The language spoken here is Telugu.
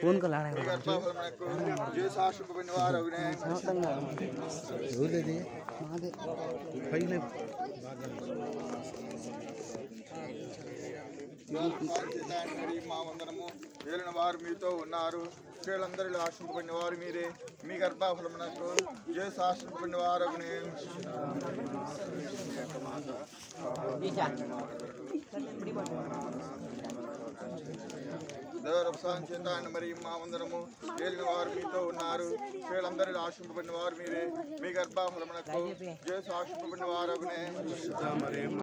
ఫోన్ కాల్ ఆడ మీ గర్భఫలమునకు చేసి ఆశింపబడిన వారు ఎవరిది మాదే పైన మా వందనము ఏలిన వారు మీతో ఉన్నారు స్త్రీలందరిలో ఆశింపబడిన వారు మీరే మీ గర్భఫలమునకు చేసి ఆశింపబడిన వారు దేవరప్రసాదం చేత ఆయన మరి మా వందనము ఏలిన వారు మీతో ఉన్నారు స్త్రీలందరిలో ఆశింపబడిన వారు మీరే మీ గర్భఫలమునకు చేసి ఆశింపబడిన వారు